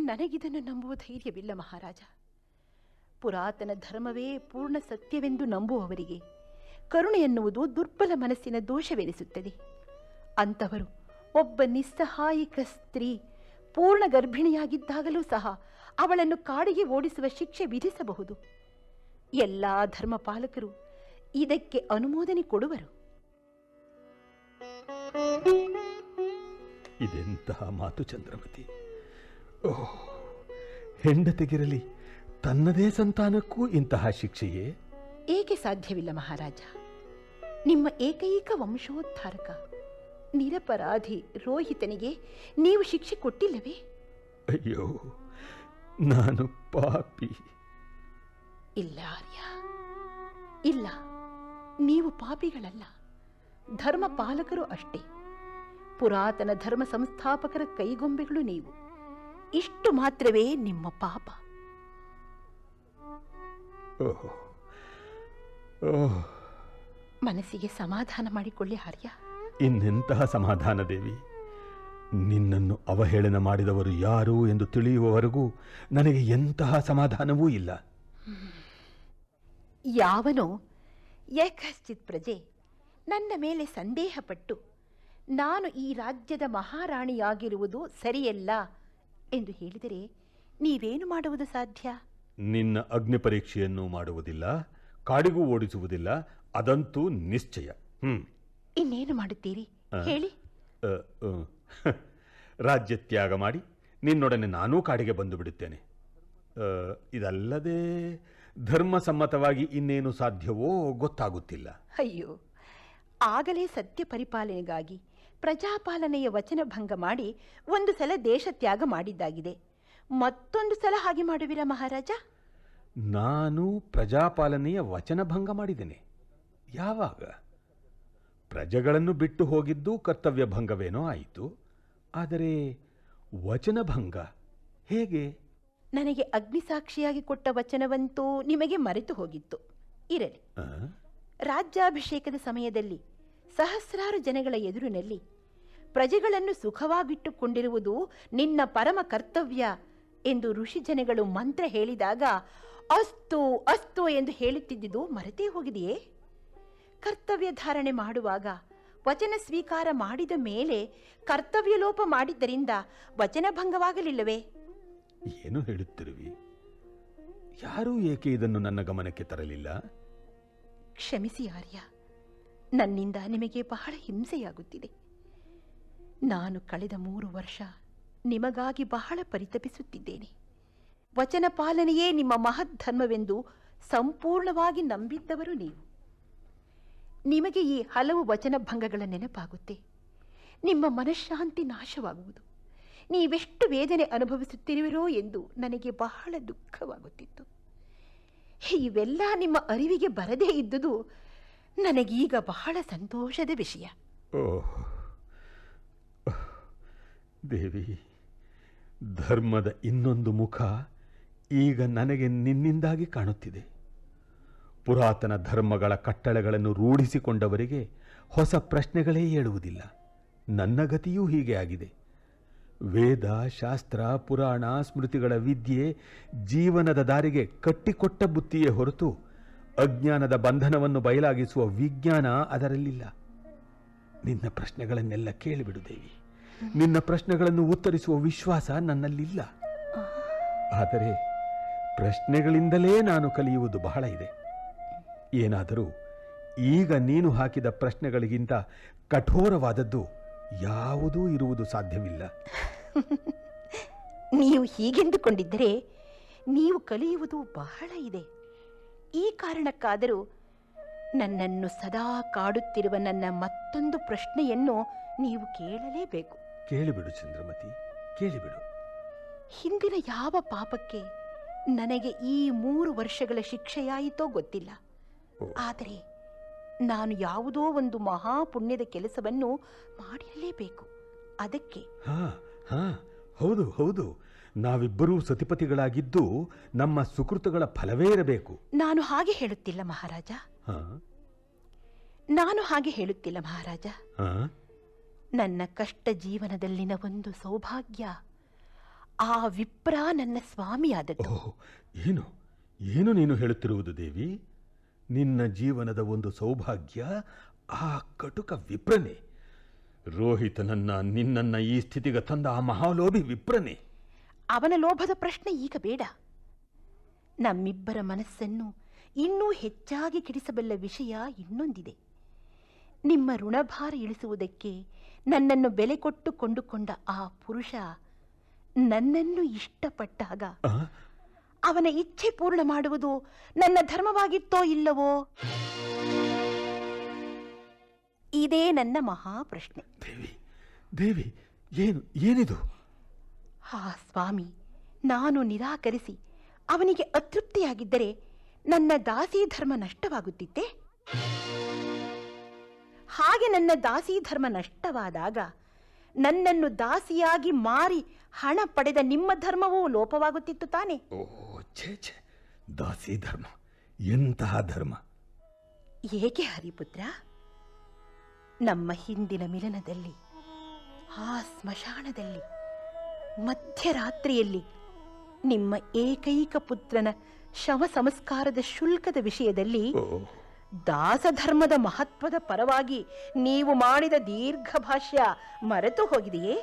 ನನಗಿದನ್ನು ನಂಬುವ ಧೈರ್ಯವಿಲ್ಲ ಮಹಾರಾಜ ಪುರಾತನ ಧರ್ಮವೇ ಪೂರ್ಣ ಸತ್ಯವೆಂದು ನಂಬುವವರಿಗೆ ಕರುಣೆ ಎನ್ನುವುದು ದುರ್ಬಲ ಮನಸ್ಸಿನ ದೋಷವೆನಿಸುತ್ತದೆ ಅಂಥವರು ಒಬ್ಬ ನಿಸ್ಸಹಾಯಕ ಸ್ತ್ರೀ ಪೂರ್ಣ ಗರ್ಭಿಣಿಯಾಗಿದ್ದಾಗಲೂ ಸಹ ಅವಳನ್ನು ಕಾಡಿಗೆ ಓಡಿಸುವ ಶಿಕ್ಷೆ ವಿಧಿಸಬಹುದು ಎಲ್ಲ ಧರ್ಮಪಾಲಕರು ಇದಕ್ಕೆ ಅನುಮೋದನೆ ಕೊಡುವರು ಇದೆಂತಹ ಮಾತು ಚಂದ್ರಮತಿ ಓಹ್ ಹೆಂಡತಿಗಿರಲಿ ತನ್ನದೇ ಸಂತಾನಕ್ಕೂ ಇಂತಹ ಶಿಕ್ಷೆಯೇ ಏಕೆ ಸಾಧ್ಯವಿಲ್ಲ ಮಹಾರಾಜ ನಿಮ್ಮ ಏಕೈಕ ವಂಶೋದ್ಧಾರಕ ನಿರಪರಾಧಿ ರೋಹಿತನಿಗೆ ನೀವು ಶಿಕ್ಷೆ ಕೊಟ್ಟಿಲ್ಲವೇ ಅಯ್ಯೋ ನಾನು ಪಾಪಿ ಇಲ್ಲ ಆರ್ಯ ಇಲ್ಲ ನೀವು ಪಾಪಿಗಳಲ್ಲ ಧರ್ಮ ಪಾಲಕರು ಅಷ್ಟೇ ಪುರಾತನ ಧರ್ಮ ಸಂಸ್ಥಾಪಕರ ಕೈಗೊಂಬೆಗಳು ನೀವು ಇಷ್ಟು ಮಾತ್ರವೇ ನಿಮ್ಮ ಪಾಪ ಓಹ್ ಓಹ್ ಮನಸ್ಸಿಗೆ ಸಮಾಧಾನ ಮಾಡಿಕೊಳ್ಳಿ ಆರ್ಯ ಇನ್ನೆಂತಹ ಸಮಾಧಾನ ದೇವಿ ನಿನ್ನನ್ನು ಅವಹೇಳನ ಮಾಡಿದವರು ಯಾರು ಎಂದು ತಿಳಿಯುವವರೆಗೂ ನನಗೆ ಎಂತಹ ಸಮಾಧಾನವೂ ಇಲ್ಲ ಯಾವನೋ ಏಕಶ್ಚಿತ್ ಪ್ರಜೆ ನನ್ನ ಮೇಲೆ ಸಂದೇಹಪಟ್ಟು ನಾನು ಈ ರಾಜ್ಯದ ಮಹಾರಾಣಿಯಾಗಿರುವುದು ಸರಿಯಲ್ಲ ಎಂದು ಹೇಳಿದರೆ ನೀವೇನು ಮಾಡುವುದು ಸಾಧ್ಯ ನಿನ್ನ ಅಗ್ನಿ ಪರೀಕ್ಷೆಯನ್ನು ಮಾಡುವುದಿಲ್ಲ ಕಾಡಿಗೂ ಓಡಿಸುವುದಿಲ್ಲ ಅದಂತೂ ನಿಶ್ಚಯ ಹ್ಮ್ ಇನ್ನೇನು ಮಾಡುತ್ತೀರಿ ಆ? ಹೇಳಿ ಅ, ಅ, ರಾಜ್ಯ ತ್ಯಾಗ ಮಾಡಿ ನಿನ್ನೊಡನೆ ನಾನೂ ಕಾಡಿಗೆ ಬಂದು ಬಿಡುತ್ತೇನೆ ಅ, ಇದಲ್ಲದೆ ಧರ್ಮಸಮ್ಮತವಾಗಿ ಇನ್ನೇನು ಸಾಧ್ಯವೋ ಗೊತ್ತಾಗುತ್ತಿಲ್ಲ ಅಯ್ಯೋ ಆಗಲೇ ಸತ್ಯ ಪರಿಪಾಲನೆಗಾಗಿ ಪ್ರಜಾಪಾಲನೆಯ ವಚನ ಭಂಗ ಮಾಡಿ ಒಂದು ಸಲ ದೇಶ ತ್ಯಾಗ ಮಾಡಿದ್ದಾಗಿದೆ ಮತ್ತೊಂದು ಸಲ ಹಾಗೆ ಮಾಡುವಿರಾ ಮಹಾರಾಜ ನಾನು ಪ್ರಜಾಪಾಲನೆಯ ವಚನ ಭಂಗ ಮಾಡಿದ್ದೇನೆ ಯಾವಾಗ ಪ್ರಜೆಗಳನ್ನು ಬಿಟ್ಟು ಹೋಗಿದ್ದು ಕರ್ತವ್ಯ ಭಂಗವೇನೋ ಆಯಿತು ಆದರೆ ವಚನ ಭಂಗ ಹೇಗೆ ನನಗೆ ಅಗ್ನಿಸಾಕ್ಷಿಯಾಗಿ ಕೊಟ್ಟ ವಚನವಂತೂ ನಿಮಗೆ ಮರೆತು ಹೋಗಿತ್ತು ಇರಲಿ ಆ? ರಾಜ್ಯಾಭಿಷೇಕದ ಸಮಯದಲ್ಲಿ ಸಹಸ್ರಾರು ಜನಗಳ ಎದುರಿನಲ್ಲಿ ಪ್ರಜೆಗಳನ್ನು ಸುಖವಾಗಿಟ್ಟುಕೊಂಡಿರುವುದು ನಿನ್ನ ಪರಮ ಕರ್ತವ್ಯ ಎಂದು ಋಷಿ ಜನಗಳು ಮಂತ್ರ ಹೇಳಿದಾಗ ಅಸ್ತು ಅಸ್ತು ಎಂದು ಹೇಳುತ್ತಿದ್ದುದು ಮರೆತೇ ಹೋಗಿದೆಯೇ ಕರ್ತವ್ಯ ಧಾರಣೆ ಮಾಡುವಾಗ ವಚನ ಸ್ವೀಕಾರ ಮಾಡಿದ ಮೇಲೆ ಕರ್ತವ್ಯ ಲೋಪ ಮಾಡಿದ್ದರಿಂದ ವಚನ ಭಂಗವಾಗಲಿಲ್ಲವೇ ಏನು ಹೇಳುತ್ತಿರುವಿ ಯಾರೂ ಏಕೆ ಇದನ್ನು ನನ್ನ ಗಮನಕ್ಕೆ ತರಲಿಲ್ಲ ಕ್ಷಮಿಸಿ ಆರ್ಯ ನನ್ನಿಂದ ನಿಮಗೆ ಬಹಳ ಹಿಂಸೆಯಾಗುತ್ತಿದೆ ನಾನು ಕಳೆದ ಮೂರು ವರ್ಷ ನಿಮಗಾಗಿ ಬಹಳ ಪರಿತಪಿಸುತ್ತಿದ್ದೇನೆ ವಚನ ಪಾಲನೆಯೇ ನಿಮ್ಮ ಮಹತ್ ಧರ್ಮವೆಂದು ಸಂಪೂರ್ಣವಾಗಿ ನಂಬಿದ್ದವರು ನೀವು ನಿಮಗೆ ಈ ಹಲವು ವಚನ ಭಂಗಗಳ ನೆನಪಾಗುತ್ತೆ ನಿಮ್ಮ ಮನಃಶಾಂತಿ ನಾಶವಾಗುವುದು ನೀವೆಷ್ಟು ವೇದನೆ ಅನುಭವಿಸುತ್ತಿರುವಿರೋ ಎಂದು ನನಗೆ ಬಹಳ ದುಃಖವಾಗುತ್ತಿತ್ತು ಇವೆಲ್ಲ ನಿಮ್ಮ ಅರಿವಿಗೆ ಬರದೇ ಇದ್ದುದು ನನಗೀಗ ಬಹಳ ಸಂತೋಷದ ವಿಷಯ ಓಹ್ ದೇವಿ ಧರ್ಮದ ಇನ್ನೊಂದು ಮುಖ ಈಗ ನನಗೆ ನಿನ್ನಿಂದಾಗಿ ಕಾಣುತ್ತಿದೆ ಪುರಾತನ ಧರ್ಮಗಳ ಕಟ್ಟಳೆಗಳನ್ನು ರೂಢಿಸಿಕೊಂಡವರಿಗೆ ಹೊಸ ಪ್ರಶ್ನೆಗಳೇ ಏಳುವುದಿಲ್ಲ ನನ್ನ ಗತಿಯೂ ಹೀಗೆ ಆಗಿದೆ ವೇದ ಶಾಸ್ತ್ರ ಪುರಾಣ ಸ್ಮೃತಿಗಳ ವಿದ್ಯೆ ಜೀವನದ ದಾರಿಗೆ ಕಟ್ಟಿಕೊಟ್ಟ ಬುತ್ತಿಯೇ ಹೊರತು ಅಜ್ಞಾನದ ಬಂಧನವನ್ನು ಬಯಲಾಗಿಸುವ ವಿಜ್ಞಾನ ಅದರಲ್ಲಿಲ್ಲ ನಿನ್ನ ಪ್ರಶ್ನೆಗಳನ್ನೆಲ್ಲ ಕೇಳಿಬಿಡು ದೇವಿ ನಿನ್ನ ಪ್ರಶ್ನೆಗಳನ್ನು ಉತ್ತರಿಸುವ ವಿಶ್ವಾಸ ನನ್ನಲ್ಲಿಲ್ಲ ಆದರೆ ಪ್ರಶ್ನೆಗಳಿಂದಲೇ ನಾನು ಕಲಿಯುವುದು ಬಹಳ ಇದೆ ಏನಾದರೂ ಈಗ ನೀನು ಹಾಕಿದ ಪ್ರಶ್ನೆಗಳಿಗಿಂತ ಕಠೋರವಾದದ್ದು ಯಾವುದೂ ಇರುವುದು ಸಾಧ್ಯವಿಲ್ಲ ನೀವು ಹೀಗೆಂದುಕೊಂಡಿದ್ದರೆ ನೀವು ಕಲಿಯುವುದು ಬಹಳ ಇದೆ ಈ ಕಾರಣಕ್ಕಾದರೂ ನನ್ನನ್ನು ಸದಾ ಕಾಡುತ್ತಿರುವ ನನ್ನ ಮತ್ತೊಂದು ಪ್ರಶ್ನೆಯನ್ನು ನೀವು ಕೇಳಲೇಬೇಕು ಕೇಳಿಬಿಡು ಚಂದ್ರಮತಿ ಕೇಳಿಬಿಡು ಹಿಂದಿನ ಯಾವ ಪಾಪಕ್ಕೆ ನನಗೆ ಈ ಮೂರು ವರ್ಷಗಳ ಶಿಕ್ಷೆಯಾಯಿತೋ ಗೊತ್ತಿಲ್ಲ ಓ. ಆದರೆ ನಾನು ಯಾವುದೋ ಒಂದು ಮಹಾಪುಣ್ಯದ ಕೆಲಸವನ್ನು ಮಾಡಿರಲೇಬೇಕು ಅದಕ್ಕೆ ಹಾ ಹಾ ಹೌದು ಹೌದು ನಾವಿಬ್ಬರೂ ಸತಿಪತಿಗಳಾಗಿದ್ದು ನಮ್ಮ ಸುಕೃತಗಳ ಫಲವೇ ಇರಬೇಕು ನಾನು ಹಾಗೆ ಹೇಳುತ್ತಿಲ್ಲ ಮಹಾರಾಜ ಹಾ ನಾನು ಹಾಗೆ ಹೇಳುತ್ತಿಲ್ಲ ಮಹಾರಾಜ ಹಾ ನನ್ನ ಕಷ್ಟ ಜೀವನದಲ್ಲಿನ ಒಂದು ಸೌಭಾಗ್ಯ ಆ ವಿಪ್ರ ನನ್ನ ಸ್ವಾಮಿಯಾದದ್ದು ಓಹ್ ಏನು ಏನು ನೀನು ಹೇಳುತ್ತಿರುವುದು ದೇವಿ ನಿನ್ನ ಜೀವನದ ಒಂದು ಸೌಭಾಗ್ಯ ಆ ಕಟುಕ ವಿಪ್ರನೆ ರೋಹಿತನನ್ನ ನಿನ್ನನ್ನ ಈ ಸ್ಥಿತಿಗೆ ತಂದ ಆ ಮಹಾಲೋಭಿ ವಿಪ್ರನೆ ಅವನ ಲೋಭದ ಪ್ರಶ್ನೆ ಈಗ ಬೇಡ ನಮ್ಮಿಬ್ಬರ ಮನಸ್ಸನ್ನು ಇನ್ನೂ ಹೆಚ್ಚಾಗಿ ಕೆಡಿಸಬಲ್ಲ ವಿಷಯ ಇನ್ನೊಂದಿದೆ ನಿಮ್ಮ ಋಣಭಾರ ಇಳಿಸುವುದಕ್ಕೆ ನನ್ನನ್ನು ಬೆಲೆ ಕೊಟ್ಟು ಕೊಂಡುಕೊಂಡ ಆ ಪುರುಷ ನನ್ನನ್ನು ಇಷ್ಟಪಟ್ಟಾಗ ಆ? ಅವನ ಇಚ್ಛೆ ಪೂರ್ಣ ಮಾಡುವುದು ನನ್ನ ಧರ್ಮವಾಗಿತ್ತೋ ಇಲ್ಲವೋ ಇದೇ ನನ್ನ ಮಹಾಪ್ರಶ್ನೆ ದೇವಿ ದೇವಿ ಏನು ಏನಿದು ಆ ಸ್ವಾಮಿ ನಾನು ನಿರಾಕರಿಸಿ ಅವನಿಗೆ ಅತೃಪ್ತಿಯಾಗಿದ್ದರೆ ನನ್ನ ದಾಸಿ ಧರ್ಮ ನಷ್ಟವಾಗುತ್ತಿತ್ತೆ ಹಾಗೆ ನನ್ನ ದಾಸಿ ಧರ್ಮ ನಷ್ಟವಾದಾಗ ನನ್ನನ್ನು ದಾಸಿಯಾಗಿ ಮಾರಿ ಹಣ ಪಡೆದ ನಿಮ್ಮ ಧರ್ಮವೂ ಲೋಪವಾಗುತ್ತಿತ್ತು ತಾನೆ ಓ ಛೇ ಛೇ ದಾಸಿ ಧರ್ಮ ಎಂತಹ ಧರ್ಮ ಏಕೆ ಹರಿಪುತ್ರ ನಮ್ಮ ಹಿಂದಿನ ಮಿಲನದಲ್ಲಿ ಆ ಸ್ಮಶಾನದಲ್ಲಿ ಮಧ್ಯರಾತ್ರಿಯಲ್ಲಿ ನಿಮ್ಮ ಏಕೈಕ ಪುತ್ರನ ಶವ ಸಂಸ್ಕಾರದ ಶುಲ್ಕದ ವಿಷಯದಲ್ಲಿ ಓ ದಾಸಧರ್ಮದ ಮಹತ್ವದ ಪರವಾಗಿ ನೀವು ಮಾಡಿದ ದೀರ್ಘ ಭಾಷ್ಯ ಮರೆತು ಹೋಗಿದೆಯೇ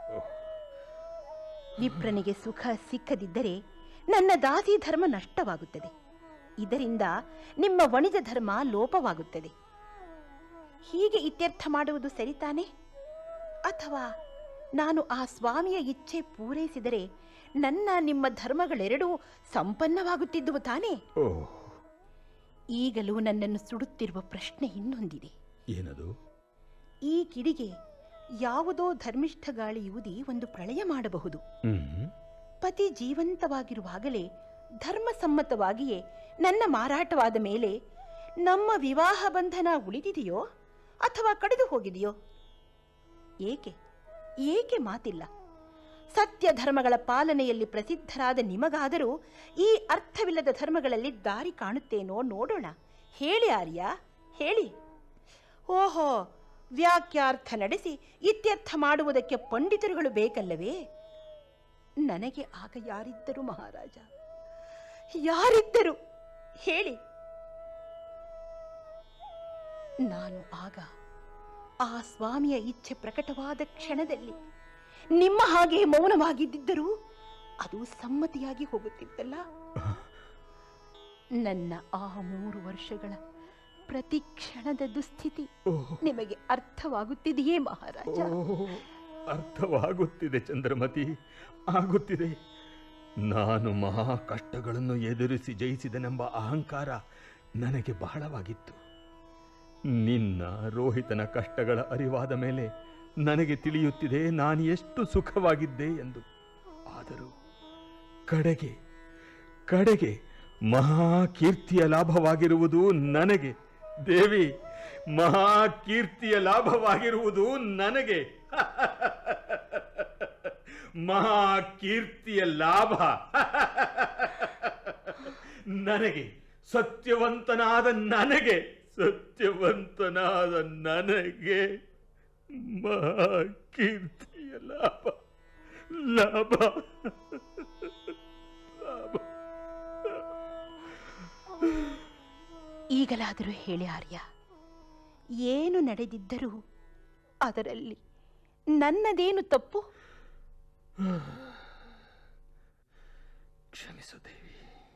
ವಿಪ್ರನಿಗೆ ಸುಖ ಸಿಕ್ಕದಿದ್ದರೆ ನನ್ನ ದಾಸಿ ಧರ್ಮ ನಷ್ಟವಾಗುತ್ತದೆ ಇದರಿಂದ ನಿಮ್ಮ ವಣಿಜ ಧರ್ಮ ಲೋಪವಾಗುತ್ತದೆ ಹೀಗೆ ಇತ್ಯರ್ಥ ಮಾಡುವುದು ಸರಿತಾನೆ ಅಥವಾ ನಾನು ಆ ಸ್ವಾಮಿಯ ಇಚ್ಛೆ ಪೂರೈಸಿದರೆ ನನ್ನ ನಿಮ್ಮ ಧರ್ಮಗಳೆರಡೂ ಸಂಪನ್ನವಾಗುತ್ತಿದ್ದುವು ತಾನೇ ಓ ಈಗಲೂ ನನ್ನನ್ನು ಸುಡುತ್ತಿರುವ ಪ್ರಶ್ನೆ ಇನ್ನೊಂದಿದೆ ಏನದು ಈ ಕಿಡಿಗೆ ಯಾವುದೋ ಧರ್ಮಿಷ್ಠ ಗಾಳಿ ಊದಿ ಒಂದು ಪ್ರಳಯ ಮಾಡಬಹುದು ಹ್ಮ್ ಪತಿ ಜೀವಂತವಾಗಿರುವಾಗಲೇ ಧರ್ಮಸಮ್ಮತವಾಗಿಯೇ ನನ್ನ ಮಾರಾಟವಾದ ಮೇಲೆ ನಮ್ಮ ವಿವಾಹ ಬಂಧನ ಉಳಿದಿದೆಯೋ ಅಥವಾ ಕಡಿದು ಹೋಗಿದೆಯೋ ಏಕೆ ಏಕೆ ಮಾತಿಲ್ಲ ಸತ್ಯ ಧರ್ಮಗಳ ಪಾಲನೆಯಲ್ಲಿ ಪ್ರಸಿದ್ಧರಾದ ನಿಮಗಾದರೂ ಈ ಅರ್ಥವಿಲ್ಲದ ಧರ್ಮಗಳಲ್ಲಿ ದಾರಿ ಕಾಣುತ್ತೇನೋ ನೋಡೋಣ ಹೇಳಿ ಆರ್ಯ ಹೇಳಿ ಓಹೋ ವ್ಯಾಖ್ಯಾರ್ಥ ನಡೆಸಿ ಇತ್ಯರ್ಥ ಮಾಡುವುದಕ್ಕೆ ಪಂಡಿತರುಗಳು ಬೇಕಲ್ಲವೇ ನನಗೆ ಆಗ ಯಾರಿದ್ದರು ಮಹಾರಾಜ ಯಾರಿದ್ದರು ಹೇಳಿ ನಾನು ಆಗ ಆ ಸ್ವಾಮಿಯ ಇಚ್ಛೆ ಪ್ರಕಟವಾದ ಕ್ಷಣದಲ್ಲಿ ನಿಮ್ಮ ಹಾಗೆ ಮೌನವಾಗಿದ್ದರೂ ಅದು ಸಮ್ಮತಿಯಾಗಿ ಹೋಗುತ್ತಿತ್ತಲ್ಲ ನನ್ನ ಆ ಮೂರು ವರ್ಷಗಳ ಪ್ರತಿ ಕ್ಷಣದ ದುಸ್ಥಿತಿ ಓಹ್ ನಿಮಗೆ ಅರ್ಥವಾಗುತ್ತಿದೆಯೇ ಮಹಾರಾಜ ಓ, ಅರ್ಥವಾಗುತ್ತಿದೆ ಚಂದ್ರಮತಿ ಆಗುತ್ತಿದೆ ನಾನು ಮಹಾ ಕಷ್ಟಗಳನ್ನು ಎದುರಿಸಿ ಜಯಿಸಿದನೆಂಬ ಅಹಂಕಾರ ನನಗೆ ಬಹಳವಾಗಿತ್ತು ನಿನ್ನ ರೋಹಿತನ ಕಷ್ಟಗಳ ಅರಿವಾದ ಮೇಲೆ ನನಗೆ ತಿಳಿಯುತ್ತಿದೆ ನಾನು ಎಷ್ಟು ಸುಖವಾಗಿದ್ದೆ ಎಂದು ಆದರೂ ಕಡೆಗೆ ಕಡೆಗೆ ಮಹಾ ಕೀರ್ತಿಯ ಲಾಭವಾಗಿರುವುದು ನನಗೆ ದೇವಿ ಮಹಾ ಕೀರ್ತಿಯ ಲಾಭವಾಗಿರುವುದು ನನಗೆ ಮಹಾ ಕೀರ್ತಿಯ ಲಾಭ ನನಗೆ ಸತ್ಯವಂತನಾದ ನನಗೆ ಸತ್ಯವಂತನಾದ ನನಗೆ ಮಹಾ ಕೀರ್ತಿಯ ಲಾಭ ಲಾಭ ಲಾಭ ಈಗಲಾದರೂ ಹೇಳಿ ಆರ್ಯ ಏನು ನಡೆದಿದ್ದರೂ ಅದರಲ್ಲಿ ನನ್ನದೇನು ತಪ್ಪು ಕ್ಷಮಿಸು ದೇವಿ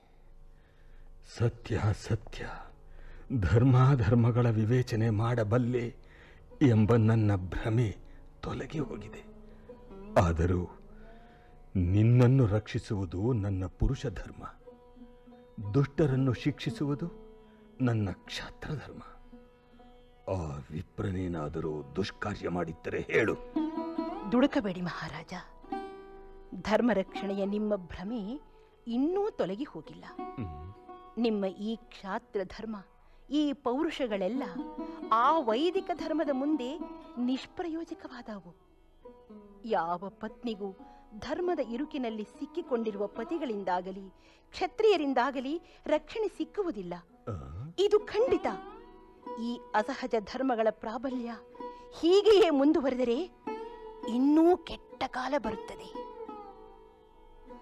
ಸತ್ಯ ಸತ್ಯ ಧರ್ಮಾಧರ್ಮಗಳ ವಿವೇಚನೆ ಮಾಡಬಲ್ಲೆ ಎಂಬ ನನ್ನ ಭ್ರಮೆ ತೊಲಗಿ ಹೋಗಿದೆ ಆದರೂ ನಿನ್ನನ್ನು ರಕ್ಷಿಸುವುದು ನನ್ನ ಪುರುಷ ಧರ್ಮ ದುಷ್ಟರನ್ನು ಶಿಕ್ಷಿಸುವುದು ನನ್ನ ಕ್ಷಾತ್ರ ಧರ್ಮ ಆ ವಿಪ್ರನೇನಾದರೂ ದುಷ್ಕಾರ್ಯ ಮಾಡಿದ್ದರೆ ಹೇಳು ದುಡುಕಬೇಡಿ ಮಹಾರಾಜ ಧರ್ಮ ರಕ್ಷಣೆಯ ನಿಮ್ಮ ಭ್ರಮೆ ಇನ್ನೂ ತೊಲಗಿ ಹೋಗಿಲ್ಲ ಹ್ಮ್. ನಿಮ್ಮ ಈ ಕ್ಷಾತ್ರ ಧರ್ಮ ಈ ಪೌರುಷಗಳೆಲ್ಲ ಆ ವೈದಿಕ ಧರ್ಮದ ಮುಂದೆ ನಿಷ್ಪ್ರಯೋಜಕವಾದವು ಯಾವ ಪತ್ನಿಗೂ ಧರ್ಮದ ಇರುಕಿನಲ್ಲಿ ಸಿಕ್ಕಿಕೊಂಡಿರುವ ಪತಿಗಳಿಂದಾಗಲಿ ಕ್ಷತ್ರಿಯರಿಂದಾಗಲಿ ರಕ್ಷಣೆ ಸಿಕ್ಕುವುದಿಲ್ಲ ಆ? ಇದು ಖಂಡಿತ ಈ ಅಸಹಜ ಧರ್ಮಗಳ ಪ್ರಾಬಲ್ಯ ಹೀಗೆಯೇ ಮುಂದುವರೆದರೆ ಇನ್ನೂ ಕೆಟ್ಟ ಕಾಲ ಬರುತ್ತದೆ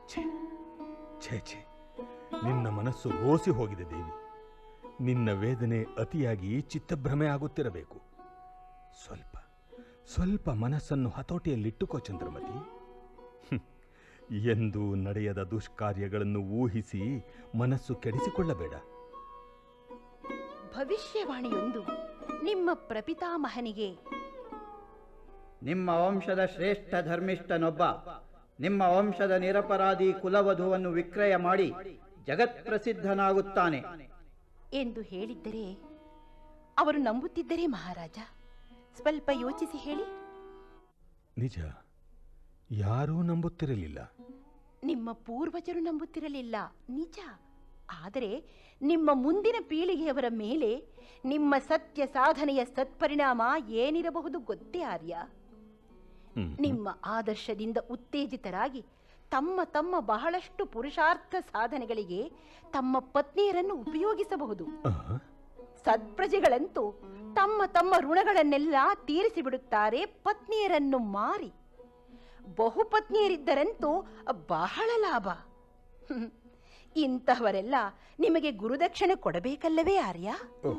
ಛೇ ಛೇ ಛೇ ನಿನ್ನ ಮನಸ್ಸು ರೋಸಿ ಹೋಗಿದೆ ದೇವಿ ನಿನ್ನ ವೇದನೆ ಅತಿಯಾಗಿ ಚಿತ್ತಭ್ರಮೆ ಆಗುತ್ತಿರಬೇಕು ಸ್ವಲ್ಪ ಸ್ವಲ್ಪ ಮನಸ್ಸನ್ನು ಹತೋಟಿಯಲ್ಲಿಟ್ಟುಕೋ ಚಂದ್ರಮತಿ ಹ್ಮ್. ಎಂದು ನಡೆಯದ ದುಷ್ಕಾರ್ಯಗಳನ್ನು ಊಹಿಸಿ ಮನಸ್ಸು ಕೆಡಿಸಿಕೊಳ್ಳಬೇಡ ಭವಿಷ್ಯವಾಣಿಯೊಂದು ನಿಮ್ಮ ಪ್ರಪಿತಾಮಹನಿಗೆ ನಿಮ್ಮ ವಂಶದ ಶ್ರೇಷ್ಠ ಧರ್ಮಿಷ್ಠನೊಬ್ಬ ನಿಮ್ಮ ವಂಶದ ನಿರಪರಾಧಿ ಕುಲವಧುವನ್ನು ವಿಕ್ರಯ ಮಾಡಿ ಜಗತ್ಪ್ರಸಿದ್ಧನಾಗುತ್ತಾನೆ ಎಂದು ಹೇಳಿದ್ದರೆ ಅವರು ನಂಬುತ್ತಿದ್ದರೆ ಮಹಾರಾಜ ಸ್ವಲ್ಪ ಯೋಚಿಸಿ ಹೇಳಿ ನಿಜ ಯಾರೂ ನಂಬುತ್ತಿರಲಿಲ್ಲ ನಿಮ್ಮ ಪೂರ್ವಜರು ನಂಬುತ್ತಿರಲಿಲ್ಲ ನಿಜ ಆದರೆ ನಿಮ್ಮ ಮುಂದಿನ ಪೀಳಿಗೆಯವರ ಮೇಲೆ ನಿಮ್ಮ ಸತ್ಯ ಸಾಧನೆಯ ಸತ್ಪರಿಣಾಮ ಏನಿರಬಹುದು ಗೊತ್ತೇ ಆರ್ಯ ಹ್ಮ್. ನಿಮ್ಮ ಆದರ್ಶದಿಂದ ಉತ್ತೇಜಿತರಾಗಿ ತಮ್ಮ ತಮ್ಮ ಬಹಳಷ್ಟು ಪುರುಷಾರ್ಥ ಸಾಧನೆಗಳಿಗೆ ತಮ್ಮ ಪತ್ನಿಯರನ್ನು ಉಪಯೋಗಿಸಬಹುದು ಆಹಾ. ಸತ್ಪ್ರಜೆಗಳಂತೂ ತಮ್ಮ ತಮ್ಮ ಋಣಗಳನ್ನೆಲ್ಲ ತೀರಿಸಿ ಬಿಡುತ್ತಾರೆ ಪತ್ನಿಯರನ್ನು ಮಾರಿ ಬಹುಪತ್ನಿಯರಿದ್ದರಂತೂ ಬಹಳ ಲಾಭ ಹ್ಮ್. ಇಂತಹವರೆಲ್ಲ ನಿಮಗೆ ಗುರುದಕ್ಷಿಣೆ ಕೊಡಬೇಕಲ್ಲವೇ ಆರ್ಯ ಓಹ್,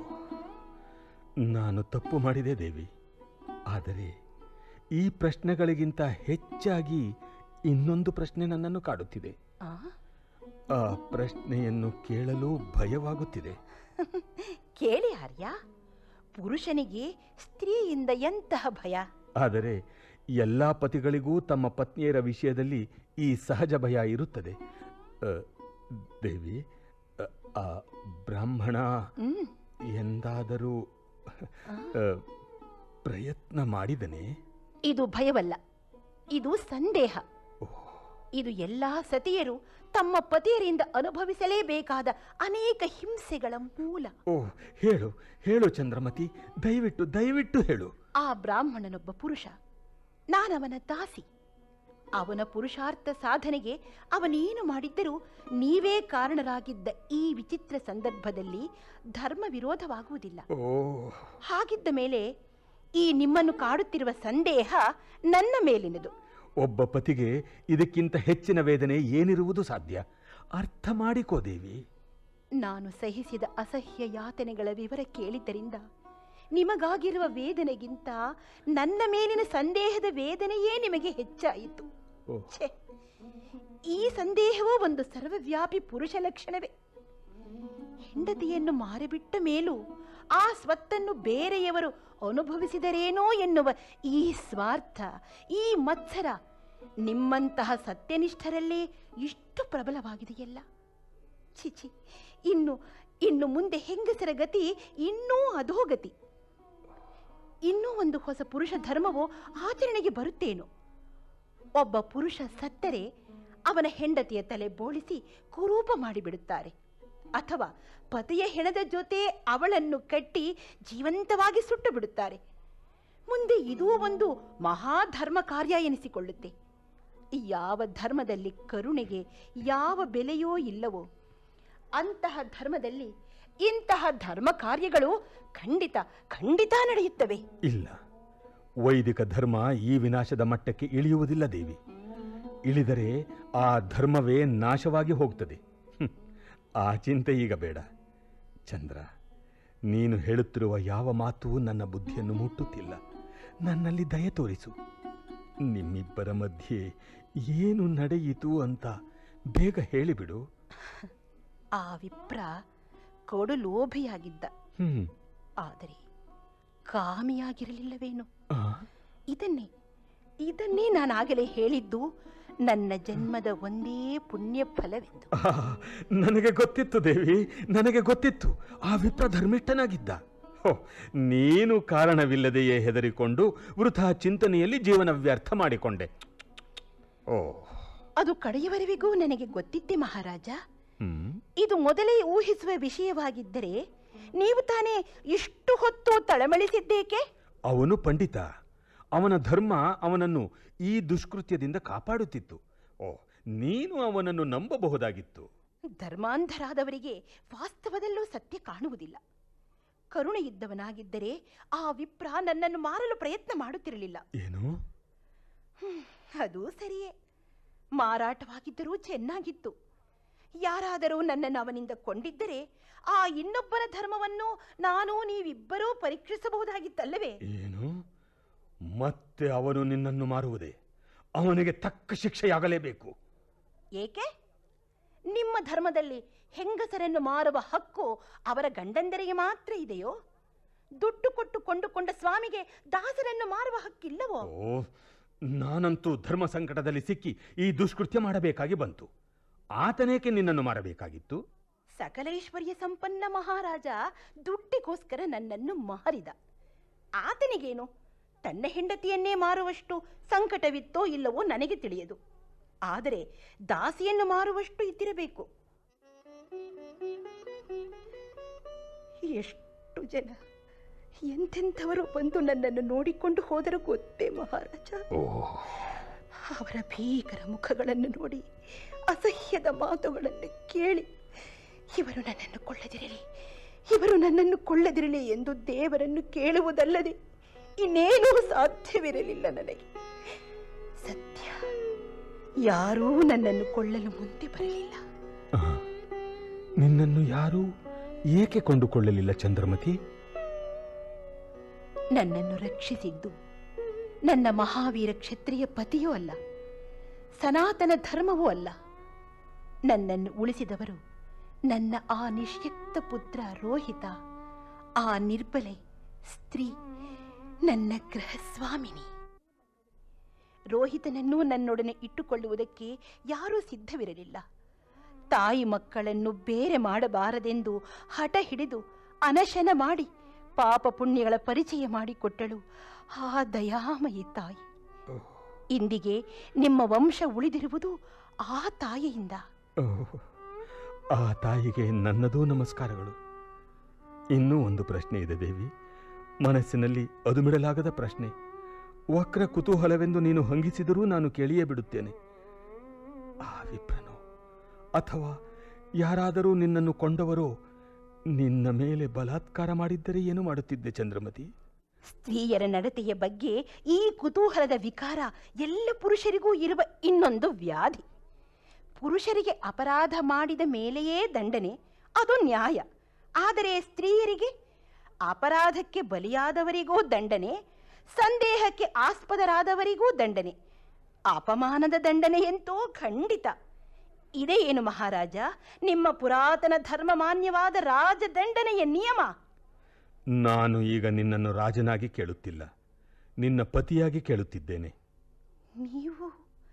ನಾನು ತಪ್ಪು ಮಾಡಿದೆ ದೇವಿ ಆದರೆ ಈ ಪ್ರಶ್ನೆಗಳಿಗಿಂತ ಹೆಚ್ಚಾಗಿ ಇನ್ನೊಂದು ಪ್ರಶ್ನೆ ನನ್ನನ್ನು ಕಾಡುತ್ತಿದೆ ಆ? ಆ ಪ್ರಶ್ನೆಯನ್ನು ಕೇಳಲು ಭಯವಾಗುತ್ತಿದೆ ಕೇಳಿ ಆರ್ಯ ಪುರುಷನಿಗೆ ಸ್ತ್ರೀಯಿಂದ ಎಂತಹ ಭಯ ಆದರೆ ಎಲ್ಲ ಪತಿಗಳಿಗೂ ತಮ್ಮ ಪತ್ನಿಯರ ವಿಷಯದಲ್ಲಿ ಈ ಸಹಜ ಭಯ ಇರುತ್ತದೆ ಅ, ದೇವಿ ಅ, ಆ ಬ್ರಾಹ್ಮಣ ಹ್ಮ್ ಎಂದಾದರೂ ಅ, ಪ್ರಯತ್ನ ಮಾಡಿದನೆ ಇದು ಭಯವಲ್ಲ ಇದು ಸಂದೇಹ ಇದು ಎಲ್ಲಾ ಸತಿಯರು ತಮ್ಮ ಪತಿಯರಿಂದ ಅನುಭವಿಸಲೇಬೇಕಾದ ಅನೇಕ ಹಿಂಸೆಗಳ ಮೂಲ ಓ ಹೇಳು ಹೇಳು ಚಂದ್ರಮತಿ ದಯವಿಟ್ಟು ದಯವಿಟ್ಟು ಹೇಳು ಆ ಬ್ರಾಹ್ಮಣನೊಬ್ಬ ಪುರುಷ ನಾನವನ ದಾಸಿ ಅವನ ಪುರುಷಾರ್ಥ ಸಾಧನೆಗೆ ಅವನೇನು ಮಾಡಿದ್ದರೂ ನೀವೇ ಕಾರಣರಾಗಿದ್ದ ಈ ವಿಚಿತ್ರ ಸಂದರ್ಭದಲ್ಲಿ ಧರ್ಮ ವಿರೋಧವಾಗುವುದಿಲ್ಲ ಓ ಹಾಗಿದ್ದ ಮೇಲೆ ಈ ನಿಮ್ಮನ್ನು ಕಾಡುತ್ತಿರುವ ಸಂದೇಹ ನನ್ನ ಮೇಲಿನದು ಒಬ್ಬ ಪತಿಗೆ ಇದಕ್ಕಿಂತ ಹೆಚ್ಚಿನ ವೇದನೆ ಏನಿರುವುದು ಸಾಧ್ಯ ಅರ್ಥ ಮಾಡಿಕೋ ದೇವಿ ನಾನು ಸಹಿಸಿದ ಅಸಹ್ಯ ಯಾತನೆಗಳ ವಿವರ ಕೇಳಿದ್ದರಿಂದ ನಿಮಗಾಗಿರುವ ವೇದನೆಗಿಂತ ನನ್ನ ಮೇಲಿನ ಸಂದೇಹದ ವೇದನೆಯೇ ನಿಮಗೆ ಹೆಚ್ಚಾಯಿತು ಓ ಛೆ ಈ ಸಂದೇಹವೂ ಒಂದು ಸರ್ವವ್ಯಾಪಿ ಪುರುಷ ಲಕ್ಷಣವೇ ಹೆಂಡತಿಯನ್ನು ಮಾರಿಬಿಟ್ಟ ಮೇಲೂ ಆ ಸ್ವತ್ತನ್ನು ಬೇರೆಯವರು ಅನುಭವಿಸಿದರೇನೋ ಎನ್ನುವ ಈ ಸ್ವಾರ್ಥ ಈ ಮತ್ಸರ ನಿಮ್ಮಂತಹ ಸತ್ಯನಿಷ್ಠರಲ್ಲೇ ಇಷ್ಟು ಪ್ರಬಲವಾಗಿದೆಯಲ್ಲ ಚಿಚಿ ಇನ್ನು ಇನ್ನು ಮುಂದೆ ಹೆಂಗಸರ ಗತಿ ಇನ್ನೂ ಅಧೋಗತಿ ಇನ್ನೂ ಒಂದು ಹೊಸ ಪುರುಷ ಧರ್ಮವು ಆಚರಣೆಗೆ ಬರುತ್ತೇನೋ ಒಬ್ಬ ಪುರುಷ ಸತ್ತರೆ ಅವನ ಹೆಂಡತಿಯ ತಲೆ ಬೋಳಿಸಿ ಕುರೂಪ ಮಾಡಿಬಿಡುತ್ತಾರೆ ಅಥವಾ ಪತಿಯ ಹೆಣದ ಜೊತೆ ಅವಳನ್ನು ಕಟ್ಟಿ ಜೀವಂತವಾಗಿ ಸುಟ್ಟು ಬಿಡುತ್ತಾರೆ ಮುಂದೆ ಇದೂ ಒಂದು ಮಹಾಧರ್ಮ ಕಾರ್ಯ ಎನಿಸಿಕೊಳ್ಳುತ್ತೆ ಯಾವ ಧರ್ಮದಲ್ಲಿ ಕರುಣೆಗೆ ಯಾವ ಬೆಲೆಯೋ ಇಲ್ಲವೋ ಅಂತಹ ಧರ್ಮದಲ್ಲಿ ಇಂತಹ ಧರ್ಮ ಕಾರ್ಯಗಳು ಖಂಡಿತ ಖಂಡಿತ ನಡೆಯುತ್ತವೆ ಇಲ್ಲ ವೈದಿಕ ಧರ್ಮ ಈ ವಿನಾಶದ ಮಟ್ಟಕ್ಕೆ ಇಳಿಯುವುದಿಲ್ಲ ದೇವಿ ಇಳಿದರೆ ಆ ಧರ್ಮವೇ ನಾಶವಾಗಿ ಹೋಗ್ತದೆ ಹ್ಮ್. ಆ ಚಿಂತೆ ಈಗ ಬೇಡ ಚಂದ್ರ ನೀನು ಹೇಳುತ್ತಿರುವ ಯಾವ ಮಾತೂ ನನ್ನ ಬುದ್ಧಿಯನ್ನು ಮುಟ್ಟುತ್ತಿಲ್ಲ ನನ್ನಲ್ಲಿ ದಯ ತೋರಿಸು ನಿಮ್ಮಿಬ್ಬರ ಮಧ್ಯೆ ಏನು ನಡೆಯಿತು ಅಂತ ಬೇಗ ಹೇಳಿಬಿಡು ಆ ವಿಪ್ರ ಕೊಡು ಲೋಭಿಯಾಗಿದ್ದ ಹ್ಮ್ ಆದರೆ ಕಾಮಿಯಾಗಿರಲಿಲ್ಲವೇನು ಆ, ಇದನ್ನೇ ಇದನ್ನೇ ನಾನಾಗಲೇ ಹೇಳಿದ್ದು ನನ್ನ ಜನ್ಮದ ಒಂದೇ ಪುಣ್ಯ ಫಲವೆಂದು ಆ, ನನಗೆ ಗೊತ್ತಿತ್ತು ದೇವಿ ನನಗೆ ಗೊತ್ತಿತ್ತು ಆ ವಿಪ್ರ ಧರ್ಮಿಷ್ಠನಾಗಿದ್ದ ಹೋ ನೀನು ಕಾರಣವಿಲ್ಲದೆಯೇ ಹೆದರಿಕೊಂಡು ವೃಥಾ ಚಿಂತನೆಯಲ್ಲಿ ಜೀವನ ವ್ಯರ್ಥ ಮಾಡಿಕೊಂಡೆ ಓ ಅದು ಕಡೆಯವರೆವಿಗೂ ನನಗೆ ಗೊತ್ತಿತ್ತೆ ಮಹಾರಾಜ ಹ್ಮ್ ಇದು ಮೊದಲೇ ಊಹಿಸುವ ವಿಷಯವಾಗಿದ್ದರೆ ನೀವು ತಾನೇ ಇಷ್ಟು ಹೊತ್ತು ತಳಮಳಿಸಿದ್ದೇಕೆ ಅವನು ಪಂಡಿತ ಅವನ ಧರ್ಮ ಅವನನ್ನು ಈ ದುಷ್ಕೃತ್ಯದಿಂದ ಕಾಪಾಡುತ್ತಿತ್ತು ಓ ನೀನು ಅವನನ್ನು ನಂಬಬಹುದಾಗಿತ್ತು ಧರ್ಮಾಂಧರಾದವರಿಗೆ ವಾಸ್ತವದಲ್ಲೂ ಸತ್ಯ ಕಾಣುವುದಿಲ್ಲ ಕರುಣೆ ಇದ್ದವನಾಗಿದ್ದರೆ ಆ ವಿಪ್ರ ನನ್ನನ್ನು ಮಾರಲು ಪ್ರಯತ್ನ ಮಾಡುತ್ತಿರಲಿಲ್ಲ ಏನು ಅದು ಸರಿಯೇ ಮಾರಾಟವಾಗಿದ್ದರೂ ಚೆನ್ನಾಗಿತ್ತು ಯಾರಾದರೂ ನನ್ನನ್ನು ಅವನಿಂದ ಕೊಂಡಿದ್ದರೆ ಆ ಇನ್ನೊಬ್ಬನ ಧರ್ಮವನ್ನು ನಾನು ನೀವಿಬ್ಬರೂ ಪರೀಕ್ಷಿಸಬಹುದಾಗಿತ್ತಲ್ಲವೇ ಏನು ಮತ್ತೆ ಅವನು ನಿನ್ನನ್ನು ಮಾರುವುದೇ ಅವನಿಗೆ ತಕ್ಕ ಶಿಕ್ಷೆಯಾಗಲೇಬೇಕು ಏಕೆ ನಿಮ್ಮ ಧರ್ಮದಲ್ಲಿ ಹೆಂಗಸರನ್ನು ಮಾರುವ ಹಕ್ಕು ಅವರ ಗಂಡಂದರಿಗೆ ಮಾತ್ರ ಇದೆಯೋ ದುಡ್ಡು ಕೊಟ್ಟು ಕೊಂಡುಕೊಂಡ ಸ್ವಾಮಿಗೆ ದಾಸರನ್ನು ಮಾರುವ ಹಕ್ಕಿಲ್ಲವೋ ಓ ನಾನಂತೂ ಧರ್ಮ ಸಂಕಟದಲ್ಲಿ ಸಿಕ್ಕಿ ಈ ದುಷ್ಕೃತ್ಯ ಮಾಡಬೇಕಾಗಿ ಬಂತು ಆತನೇಕೆ ನಿನ್ನನ್ನು ಮಾರಬೇಕಾಗಿತ್ತು ಸಕಲೈಶ್ವರ್ಯ ಸಂಪನ್ನ ಮಹಾರಾಜ ದುಡ್ಡಿಗೋಸ್ಕರ ನನ್ನನ್ನು ಮಾರಿದ ಆತನಿಗೇನು ತನ್ನ ಹೆಂಡತಿಯನ್ನೇ ಮಾರುವಷ್ಟು ಸಂಕಟವಿತ್ತೋ ಇಲ್ಲವೋ ನನಗೆ ತಿಳಿಯದು ಆದರೆ ದಾಸಿಯನ್ನು ಮಾರುವಷ್ಟು ಇದ್ದಿರಬೇಕು ಎಷ್ಟು ಜನ ಎಂತೆಂಥವರು ಬಂದು ನನ್ನನ್ನು ನೋಡಿಕೊಂಡು ಹೋದರೂ ಗೊತ್ತೇ ಮಹಾರಾಜ ಓ ಅವರ ಭೀಕರ ಮುಖಗಳನ್ನು ನೋಡಿ ಅಸಹ್ಯದ ಮಾತುಗಳನ್ನು ಕೇಳಿ ಇವರು ನನ್ನನ್ನು ಕೊಳ್ಳದಿರಲಿ ಇವರು ನನ್ನನ್ನು ಕೊಳ್ಳದಿರಲಿ ಎಂದು ದೇವರನ್ನು ಕೇಳುವುದಲ್ಲದೆ ಇನ್ನೇನೂ ಸಾಧ್ಯವಿರಲಿಲ್ಲ ನನಗೆ ಸತ್ಯ ಯಾರೂ ನನ್ನನ್ನು ಕೊಳ್ಳಲು ಮುಂದೆ ಬರಲಿಲ್ಲ ಆ, ನಿನ್ನನ್ನು ಯಾರೂ ಏಕೆ ಕೊಂಡುಕೊಳ್ಳಲಿಲ್ಲ ಚಂದ್ರಮತಿ ನನ್ನನ್ನು ರಕ್ಷಿಸಿದ್ದು ನನ್ನ ಮಹಾವೀರ ಕ್ಷತ್ರಿಯ ಪತಿಯೂ ಅಲ್ಲ ಸನಾತನ ಧರ್ಮವೂ ಅಲ್ಲ ನನ್ನನ್ನು ಉಳಿಸಿದವರು ನನ್ನ ಆ ನಿಶ್ಯಕ್ತ ಪುತ್ರ ರೋಹಿತ ಆ ನಿರ್ಬಲೆ ಸ್ತ್ರೀ ನನ್ನ ಗೃಹಸ್ವಾಮಿನಿ ರೋಹಿತನನ್ನು ನನ್ನೊಡನೆ ಇಟ್ಟುಕೊಳ್ಳುವುದಕ್ಕೆ ಯಾರೂ ಸಿದ್ಧವಿರಲಿಲ್ಲ ತಾಯಿ ಮಕ್ಕಳನ್ನು ಬೇರೆ ಮಾಡಬಾರದೆಂದು ಹಠ ಹಿಡಿದು ಅನಶನ ಮಾಡಿ ಪಾಪ ಪುಣ್ಯಗಳ ಪರಿಚಯ ಮಾಡಿಕೊಟ್ಟಳು ಆ ದಯಾಮಯಿ ತಾಯಿ ಇಂದಿಗೆ ನಿಮ್ಮ ವಂಶ ಉಳಿದಿರುವುದು ಆ ತಾಯಿಯಿಂದ ಓಹ್, ಆ ತಾಯಿಗೆ ನನ್ನದೂ ನಮಸ್ಕಾರಗಳು ಇನ್ನೂ ಒಂದು ಪ್ರಶ್ನೆ ಇದೆ ದೇವಿ ಮನಸ್ಸಿನಲ್ಲಿ ಅದುಮಿಡಲಾಗದ ಪ್ರಶ್ನೆ ವಕ್ರ ಕುತೂಹಲವೆಂದು ನೀನು ಹಂಗಿಸಿದರೂ ನಾನು ಕೇಳಿಯೇ ಬಿಡುತ್ತೇನೆ ಆ ವಿಪ್ರನೋ ಅಥವಾ ಯಾರಾದರೂ ನಿನ್ನನ್ನು ಕೊಂಡವರೋ ನಿನ್ನ ಮೇಲೆ ಬಲಾತ್ಕಾರ ಮಾಡಿದ್ದರೆ ಏನು ಮಾಡುತ್ತಿದ್ದೆ ಚಂದ್ರಮತಿ ಸ್ತ್ರೀಯರ ನಡತೆಯ ಬಗ್ಗೆ ಈ ಕುತೂಹಲದ ವಿಕಾರ ಎಲ್ಲ ಪುರುಷರಿಗೂ ಇರುವ ಇನ್ನೊಂದು ವ್ಯಾಧಿ ಪುರುಷರಿಗೆ ಅಪರಾಧ ಮಾಡಿದ ಮೇಲೆಯೇ ದಂಡನೆ ಅದು ನ್ಯಾಯ ಆದರೆ ಸ್ತ್ರೀಯರಿಗೆ ಅಪರಾಧಕ್ಕೆ ಬಲಿಯಾದವರಿಗೂ ದಂಡನೆ ಸಂದೇಹಕ್ಕೆ ಆಸ್ಪದರಾದವರಿಗೂ ದಂಡನೆ ಅಪಮಾನದ ದಂಡನೆಯಂತೂ ಖಂಡಿತ ಇದೇ ಏನು ಮಹಾರಾಜ ನಿಮ್ಮ ಪುರಾತನ ಧರ್ಮಮಾನ್ಯವಾದ ರಾಜದಂಡನೆಯ ನಿಯಮ ನಾನು ಈಗ ನಿನ್ನನ್ನು ರಾಜನಾಗಿ ಕೇಳುತ್ತಿಲ್ಲ ನಿನ್ನ ಪತಿಯಾಗಿ ಕೇಳುತ್ತಿದ್ದೇನೆ ನೀವು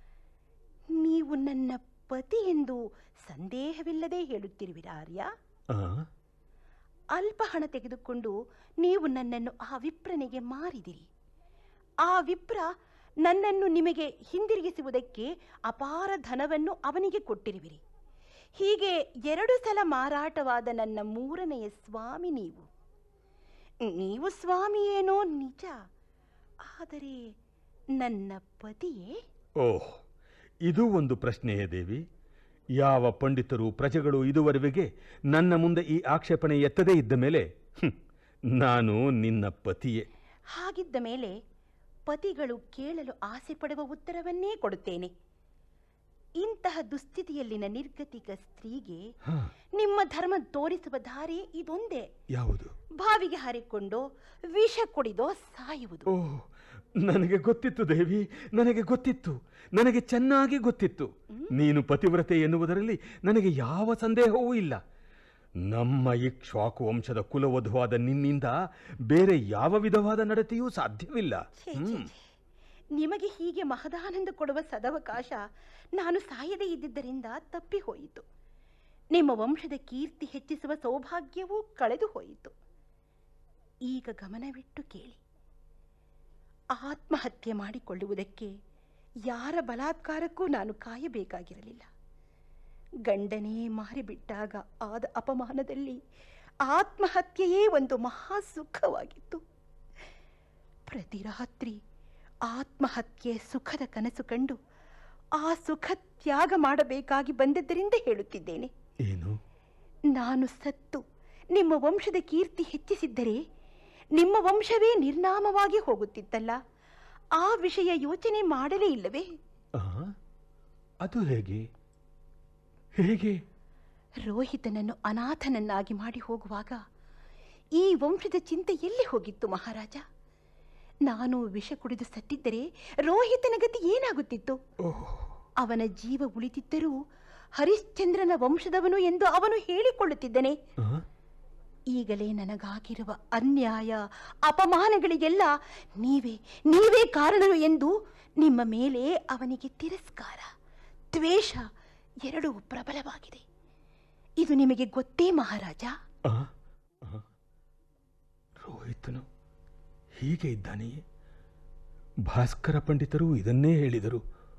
ನೀವು ನನ್ನ ಪತಿ ಎಂದು ಸಂದೇಹವಿಲ್ಲದೆ ಹೇಳುತ್ತಿರುವಿರಾ ಆರ್ಯ ಆ ಅಲ್ಪ ಹಣ ತೆಗೆದುಕೊಂಡು ನೀವು ನನ್ನನ್ನು ಆ ವಿಪ್ರನಿಗೆ ಮಾರಿದಿರಿ ಆ ವಿಪ್ರ ನನ್ನನ್ನು ನಿಮಗೆ ಹಿಂದಿರುಗಿಸುವುದಕ್ಕೆ ಅಪಾರ ಧನವನ್ನು ಅವನಿಗೆ ಕೊಟ್ಟಿರುವಿರಿ ಹೀಗೆ ಎರಡು ಸಲ ಮಾರಾಟವಾದ ನನ್ನ ಮೂರನೆಯ ಸ್ವಾಮಿ ನೀವು ನೀವು ಸ್ವಾಮಿಯೇನೋ ನಿಜ ಆದರೆ ನನ್ನ ಪತಿಯೇ ಓಹ್ ಇದು ಒಂದು ಪ್ರಶ್ನೆಯೇ ದೇವಿ ಯಾವ ಪಂಡಿತರು ಪ್ರಜೆಗಳು ಇದುವರೆಗೆ ನನ್ನ ಮುಂದೆ ಈ ಆಕ್ಷೇಪಣೆ ಎತ್ತದೇ ಇದ್ದ ಮೇಲೆ ಹ್ಮ್, ನಾನು ನಿನ್ನ ಪತಿಯೇ ಹಾಗಿದ್ದ ಮೇಲೆ ಪತಿಗಳು ಕೇಳಲು ಆಸೆ ಪಡುವ ಉತ್ತರವನ್ನೇ ಕೊಡುತ್ತೇನೆ ಇಂತಹ ದುಸ್ಥಿತಿಯಲ್ಲಿನ ನಿರ್ಗತಿಕ ಸ್ತ್ರೀಗೆ ಹಾ, ನಿಮ್ಮ ಧರ್ಮ ತೋರಿಸುವ ದಾರಿ ಇದೊಂದೇ ಯಾವುದು ಬಾವಿಗೆ ಹಾರಿಕೊಂಡು ವಿಷ ಕುಡಿದೋ ಸಾಯುವುದು ಓಹ್ ನನಗೆ ಗೊತ್ತಿತ್ತು ದೇವಿ ನನಗೆ ಗೊತ್ತಿತ್ತು ನನಗೆ ಚೆನ್ನಾಗಿ ಗೊತ್ತಿತ್ತು ನೀನು ಪತಿವ್ರತೆ ಎನ್ನುವುದರಲ್ಲಿ ನನಗೆ ಯಾವ ಸಂದೇಹವೂ ಇಲ್ಲ ನಮ್ಮ ಇಕ್ಷ್ವಾಕು ವಂಶದ ಕುಲವಧುವಾದ ನಿನ್ನಿಂದ ಬೇರೆ ಯಾವ ವಿಧವಾದ ನಡತೆಯೂ ಸಾಧ್ಯವಿಲ್ಲ ಛೇ, ಛೇ, ಛೇ. ನಿಮಗೆ ಹೀಗೆ ಮಹದಾನಂದ ಕೊಡುವ ಸದವಕಾಶ ನಾನು ಸಾಯದೇ ಇದ್ದಿದ್ದರಿಂದ ತಪ್ಪಿ ಹೋಯಿತು ನಿಮ್ಮ ವಂಶದ ಕೀರ್ತಿ ಹೆಚ್ಚಿಸುವ ಸೌಭಾಗ್ಯವೂ ಕಳೆದು ಹೋಯಿತು ಈಗ ಗಮನವಿಟ್ಟು ಕೇಳಿ ಆತ್ಮಹತ್ಯೆ ಮಾಡಿಕೊಳ್ಳುವುದಕ್ಕೆ ಯಾರ ಬಲಾತ್ಕಾರಕ್ಕೂ ನಾನು ಕಾಯಬೇಕಾಗಿರಲಿಲ್ಲ ಗಂಡನೇ ಮಾರಿಬಿಟ್ಟಾಗ ಆದ ಅಪಮಾನದಲ್ಲಿ ಆತ್ಮಹತ್ಯೆಯೇ ಒಂದು ಮಹಾ ಸುಖವಾಗಿತ್ತು ಪ್ರತಿ ರಾತ್ರಿ ಆತ್ಮಹತ್ಯೆ ಸುಖದ ಕನಸು ಕಂಡು ಆ ಸುಖ ತ್ಯಾಗ ಮಾಡಬೇಕಾಗಿ ಬಂದದ್ದರಿಂದ ಹೇಳುತ್ತಿದ್ದೇನೆ ಏನು ನಾನು ಸತ್ತು ನಿಮ್ಮ ವಂಶದ ಕೀರ್ತಿ ಹೆಚ್ಚಿಸಿದ್ದರೆ ನಿಮ್ಮ ವಂಶವೇ ನಿರ್ನಾಮವಾಗಿ ಹೋಗುತ್ತಿತ್ತಲ್ಲ ಆ ವಿಷಯ ಯೋಚನೆ ಮಾಡಲೇ ಇಲ್ಲವೇ ಆ? ಅದು ಹೇಗೆ ಹೇಗೆ ರೋಹಿತನನ್ನು ಅನಾಥನನ್ನಾಗಿ ಮಾಡಿ ಹೋಗುವಾಗ ಈ ವಂಶದ ಚಿಂತೆ ಎಲ್ಲಿ ಹೋಗಿತ್ತು ಮಹಾರಾಜ ನಾನು ವಿಷ ಕುಡಿದು ಸತ್ತಿದ್ದರೆ ರೋಹಿತನ ಗತಿ ಏನಾಗುತ್ತಿತ್ತು ಓಹ್ ಅವನ ಜೀವ ಉಳಿತಿದ್ದರೂ ಹರಿಶ್ಚಂದ್ರನ ವಂಶದವನು ಎಂದು ಅವನು ಹೇಳಿಕೊಳ್ಳುತ್ತಿದ್ದನೆ ಆ? ಈಗಲೇ ನನಗಾಗಿರುವ ಅನ್ಯಾಯ ಅಪಮಾನಗಳಿಗೆಲ್ಲ ನೀವೇ ನೀವೇ ಕಾರಣರು ಎಂದು ನಿಮ್ಮ ಮೇಲೆ ಅವನಿಗೆ ತಿರಸ್ಕಾರ ದ್ವೇಷ ಎರಡೂ ಪ್ರಬಲವಾಗಿದೆ ಇದು ನಿಮಗೆ ಗೊತ್ತೇ ಮಹಾರಾಜ ಆ? ಆ? ರೋಹಿತನು ಹೀಗೆ ಇದ್ದಾನೆಯೇ ಭಾಸ್ಕರ ಪಂಡಿತರು ಇದನ್ನೇ ಹೇಳಿದರು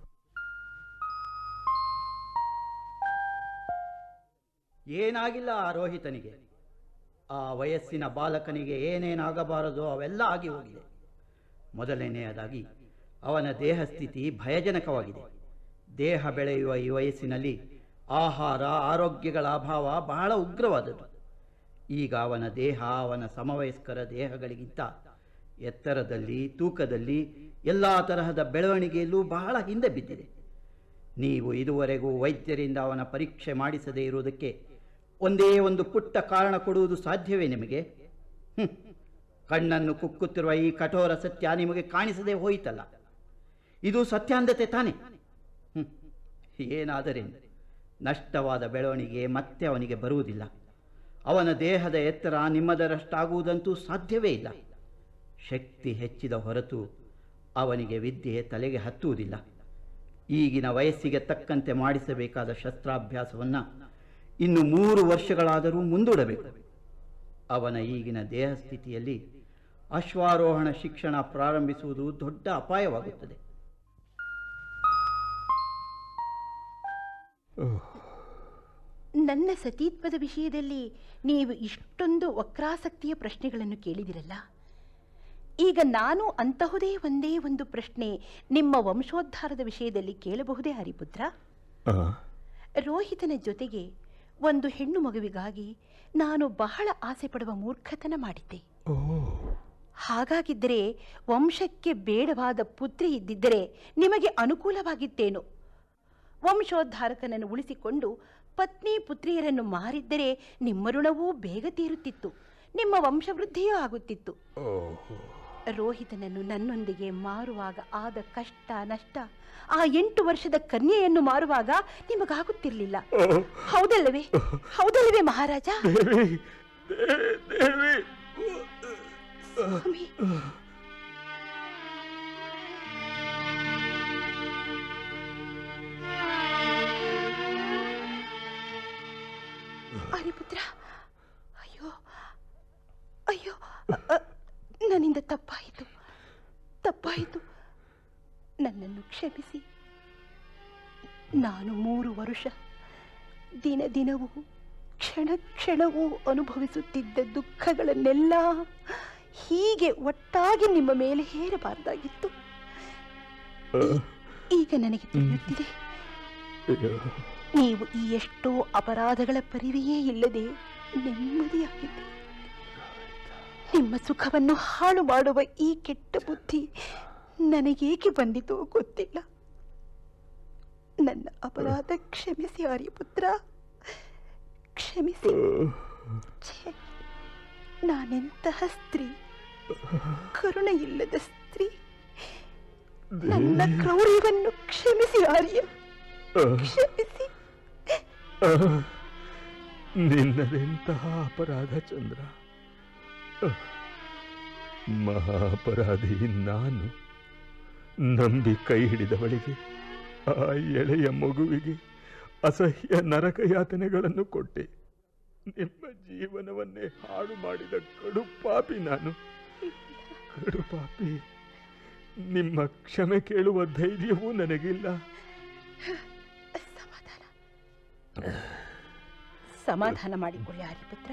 ಏನಾಗಿಲ್ಲ ಆ ರೋಹಿತನಿಗೆ ಆ ವಯಸ್ಸಿನ ಬಾಲಕನಿಗೆ ಏನೇನಾಗಬಾರದೋ ಅವೆಲ್ಲ ಆಗಿ ಹೋಗಿದೆ ಮೊದಲನೆಯದಾಗಿ ಅವನ ದೇಹ ಸ್ಥಿತಿ ಭಯಜನಕವಾಗಿದೆ ದೇಹ ಬೆಳೆಯುವ ಈ ವಯಸ್ಸಿನಲ್ಲಿ ಆಹಾರ ಆರೋಗ್ಯಗಳ ಅಭಾವ ಬಹಳ ಉಗ್ರವಾದದ್ದು ಈಗ ಅವನ ದೇಹ ಅವನ ಸಮವಯಸ್ಕರ ದೇಹಗಳಿಗಿಂತ ಎತ್ತರದಲ್ಲಿ ತೂಕದಲ್ಲಿ ಎಲ್ಲ ತರಹದ ಬೆಳವಣಿಗೆಯಲ್ಲೂ ಬಹಳ ಹಿಂದೆ ಬಿದ್ದಿದೆ ನೀವು ಇದುವರೆಗೂ ವೈದ್ಯರಿಂದ ಅವನ ಪರೀಕ್ಷೆ ಮಾಡಿಸದೇ ಇರುವುದಕ್ಕೆ ಒಂದೇ ಒಂದು ಪುಟ್ಟ ಕಾರಣ ಕೊಡುವುದು ಸಾಧ್ಯವೇ ನಿಮಗೆ ಹ್ಮ್. ಕಣ್ಣನ್ನು ಕುಕ್ಕುತ್ತಿರುವ ಈ ಕಠೋರ ಸತ್ಯ ನಿಮಗೆ ಕಾಣಿಸದೆ ಹೋಯಿತಲ್ಲ ಇದು ಸತ್ಯಾಂಧತೆ ತಾನೆ ಹ್ಮ್. ಏನಾದರೇನು ನಷ್ಟವಾದ ಬೆಳವಣಿಗೆ ಮತ್ತೆ ಅವನಿಗೆ ಬರುವುದಿಲ್ಲ ಅವನ ದೇಹದ ಎತ್ತರ ನಿಮ್ಮದರಷ್ಟಾಗುವುದಂತೂ ಸಾಧ್ಯವೇ ಇಲ್ಲ ಶಕ್ತಿ ಹೆಚ್ಚಿದ ಹೊರತು ಅವನಿಗೆ ವಿದ್ಯೆ ತಲೆಗೆ ಹತ್ತುವುದಿಲ್ಲ ಈಗಿನ ವಯಸ್ಸಿಗೆ ತಕ್ಕಂತೆ ಮಾಡಿಸಬೇಕಾದ ಶಸ್ತ್ರಾಭ್ಯಾಸವನ್ನು ಇನ್ನು ಮೂರು ವರ್ಷಗಳಾದರೂ ಮುಂದೂಡಬೇಕು ಅವನ ಈಗಿನ ದೇಹ ಸ್ಥಿತಿಯಲ್ಲಿ ಅಶ್ವಾರೋಹಣ ಶಿಕ್ಷಣ ಪ್ರಾರಂಭಿಸುವುದು ದೊಡ್ಡ ಅಪಾಯವಾಗುತ್ತದೆ ನನ್ನ ಸತೀತ್ವದ ವಿಷಯದಲ್ಲಿ ನೀವು ಇಷ್ಟೊಂದು ವಕ್ರಾಸಕ್ತಿಯ ಪ್ರಶ್ನೆಗಳನ್ನು ಕೇಳಿದಿರಲ್ಲ ಈಗ ನಾನು ಅಂತಹುದೇ ಒಂದೇ ಒಂದು ಪ್ರಶ್ನೆ ನಿಮ್ಮ ವಂಶೋದ್ಧಾರದ ವಿಷಯದಲ್ಲಿ ಕೇಳಬಹುದೇ ಹರಿಪುತ್ರ ಆ? ರೋಹಿತನ ಜೊತೆಗೆ ಒಂದು ಹೆಣ್ಣು ಮಗುವಿಗಾಗಿ ನಾನು ಬಹಳ ಆಸೆ ಪಡುವ ಮೂರ್ಖತನ ಮಾಡಿದ್ದೆ ಓ ಹಾಗಾಗಿದ್ದರೆ ವಂಶಕ್ಕೆ ಬೇಡವಾದ ಪುತ್ರಿ ಇದ್ದಿದ್ದರೆ ನಿಮಗೆ ಅನುಕೂಲವಾಗಿತ್ತೇನು ವಂಶೋದ್ಧಾರಕನನ್ನು ಉಳಿಸಿಕೊಂಡು ಪತ್ನಿ ಪುತ್ರಿಯರನ್ನು ಮಾರಿದ್ದರೆ ನಿಮ್ಮ ಋಣವೂ ಬೇಗ ತೀರುತ್ತಿತ್ತು ನಿಮ್ಮ ವಂಶವೃದ್ಧಿಯೂ ಆಗುತ್ತಿತ್ತು ಓಹೋ ರೋಹಿತನನ್ನು ನನ್ನೊಂದಿಗೆ ಮಾರುವಾಗ ಆದ ಕಷ್ಟ ನಷ್ಟ ಆ ಎಂಟು ವರ್ಷದ ಕನ್ಯೆಯನ್ನು ಮಾರುವಾಗ ನಿಮಗಾಗುತ್ತಿರಲಿಲ್ಲ ಹೌದಲ್ಲವೇ ಹೌದಲ್ಲವೇ ಮಹಾರಾಜ ದೇವಿ ದೇ- ದೇವಿ ಸ್ವಾಮಿ ಹರಿಪುತ್ರ ಅಯ್ಯೋ ಅಯ್ಯೋ ಅ- ಅ- ನನ್ನಿಂದ ತಪ್ಪಾಯಿತು ತಪ್ಪಾಯಿತು ನನ್ನನ್ನು ಕ್ಷಮಿಸಿ ನಾನು ಮೂರು ವರುಷ ದಿನ ದಿನವೂ ಕ್ಷಣ ಕ್ಷಣವೂ ಅನುಭವಿಸುತ್ತಿದ್ದ ದುಃಖಗಳನ್ನೆಲ್ಲ ಹೀಗೆ ಒಟ್ಟಾಗಿ ನಿಮ್ಮ ಮೇಲೆ ಹೇರಬಾರದಾಗಿತ್ತು ಈ- ಈಗ ನನಗೆ ತಿಳಿಯುತ್ತಿದೆ ಅಯ್ಯೋ. ನೀವು ಈ ಎಷ್ಟೋ ಅಪರಾಧಗಳ ಪರಿವೆಯೇ ಇಲ್ಲದೆ ನೆಮ್ಮದಿಯಾಗಿದ್ದೆ ನಿಮ್ಮ ಸುಖವನ್ನು ಹಾಳು ಮಾಡುವ ಈ ಕೆಟ್ಟ ಬುದ್ಧಿ ನನಗೇಕೆ ಬಂದಿತೋ ಗೊತ್ತಿಲ್ಲ ನನ್ನ ಅಪರಾಧ ಕ್ಷಮಿಸಿ ಆರ್ಯಪುತ್ರ ಕ್ಷಮಿಸಿ ಛೇ, ನಾನೆಂತಹ ಸ್ತ್ರೀ ಕರುಣೆ ಇಲ್ಲದ ಸ್ತ್ರೀ ನನ್ನ ಕ್ರೌರ್ಯವನ್ನು ಕ್ಷಮಿಸಿ ಆರ್ಯ ಕ್ಷಮಿಸಿ ಆ, ನಿನ್ನದೆಂತಹ ಅಪರಾಧ ಚಂದ್ರ ಆ, ಮಹಾಪರಾಧಿ ನಾನು ನಂಬಿ ಕೈ ಹಿಡಿದವಳಿಗೆ ಆ ಎಳೆಯ ಮಗುವಿಗೆ ಅಸಹ್ಯ ನರಕ ಯಾತನೆಗಳನ್ನು ಕೊಟ್ಟೆ ನಿಮ್ಮ ಜೀವನವನ್ನೇ ಹಾಳು ಮಾಡಿದ ಕಡು ಪಾಪಿ ನಾನು ಕಡು ಪಾಪಿ ನಿಮ್ಮ ಕ್ಷಮೆ ಕೇಳುವ ಧೈರ್ಯವೂ ನನಗಿಲ್ಲ ಸಮಾಧಾನ ಸಮಾಧಾನ ಮಾಡಿಕೊಳ್ಳಿ ಹರಿಪುತ್ರ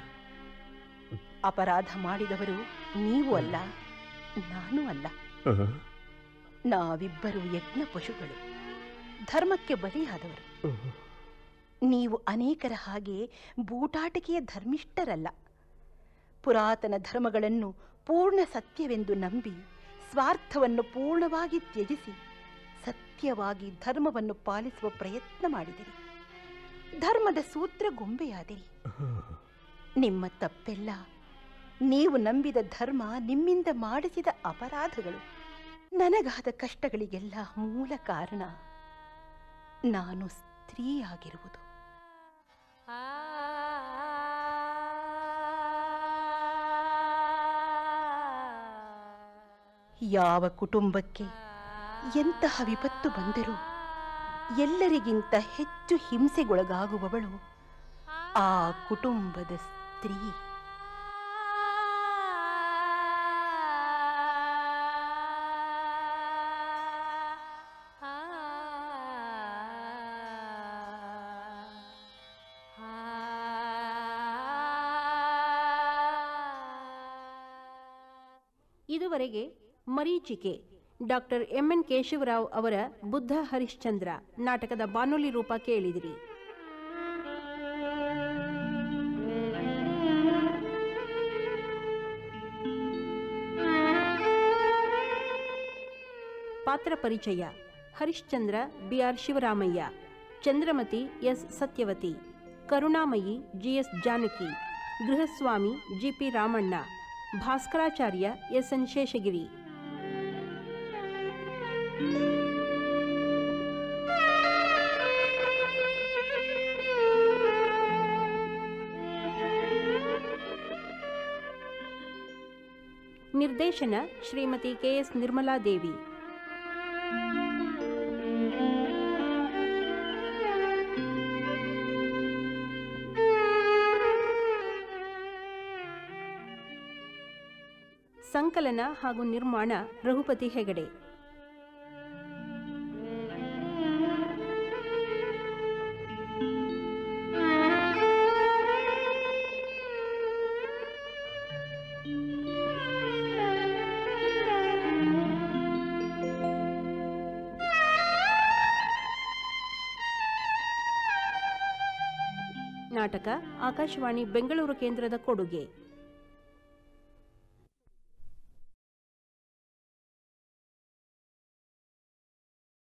ಅಪರಾಧ ಮಾಡಿದವರು ನೀವು ಅಲ್ಲ ನಾನು ಅಲ್ಲ ಆ, ನಾವಿಬ್ಬರು ಯಜ್ಞ ಪಶುಗಳು ಧರ್ಮಕ್ಕೆ ಬಲಿಯಾದವರು ಆ, ನೀವು ಅನೇಕರ ಹಾಗೆ ಬೂಟಾಟಿಕೆಯ ಧರ್ಮಿಷ್ಠರಲ್ಲ ಪುರಾತನ ಧರ್ಮಗಳನ್ನು ಪೂರ್ಣ ಸತ್ಯವೆಂದು ನಂಬಿ ಸ್ವಾರ್ಥವನ್ನು ಪೂರ್ಣವಾಗಿ ತ್ಯಜಿಸಿ ಸತ್ಯವಾಗಿ ಧರ್ಮವನ್ನು ಪಾಲಿಸುವ ಪ್ರಯತ್ನ ಮಾಡಿದಿರಿ ಧರ್ಮದ ಸೂತ್ರ ಗೊಂಬೆಯಾದಿರಿ ನಿಮ್ಮ ತಪ್ಪೆಲ್ಲ ನೀವು ನಂಬಿದ ಧರ್ಮ ನಿಮ್ಮಿಂದ ಮಾಡಿಸಿದ ಅಪರಾಧಗಳು ನನಗಾದ ಕಷ್ಟಗಳಿಗೆಲ್ಲ ಮೂಲ ಕಾರಣ ನಾನು ಸ್ತ್ರೀಯಾಗಿರುವುದು ಯಾವ ಕುಟುಂಬಕ್ಕೆ ಎಂತಹ ವಿಪತ್ತು ಬಂದರೂ ಎಲ್ಲರಿಗಿಂತ ಹೆಚ್ಚು ಹಿಂಸೆಗೊಳಗಾಗುವವಳು ಆ ಕುಟುಂಬದ ಸ್ತ್ರೀ ಇದುವರೆಗೆ ಮರೀಚಿಕೆ ಡಾಕ್ಟರ್ ಎಂ ಎನ್ ಕೇಶವರಾವ್ ಅವರ ಬುದ್ಧ ಹರಿಶ್ಚಂದ್ರ ನಾಟಕದ ಬಾನುಲಿ ರೂಪ ಕೇಳಿದಿರಿ ಪಾತ್ರ ಪರಿಚಯ ಹರಿಶ್ಚಂದ್ರ ಬಿಆರ್ ಶಿವರಾಮಯ್ಯ ಚಂದ್ರಮತಿ ಎಸ್ ಸತ್ಯವತಿ ಕರುಣಾಮಯಿ ಜಿಎಸ್ ಜಾನಕಿ ಗೃಹಸ್ವಾಮಿ G P Ramanna Bhaskaracharya S N Sheshagiri ನಿರ್ದೇಶನ ಶ್ರೀಮತಿ ಕೆಎಸ್ ನಿರ್ಮಲಾದೇವಿ ಸಂಕಲನ ಹಾಗೂ ನಿರ್ಮಾಣ ರಘುಪತಿ ಹೆಗಡೆ ನಾಟಕ ಆಕಾಶವಾಣಿ ಬೆಂಗಳೂರು ಕೇಂದ್ರದ ಕೊಡುಗೆ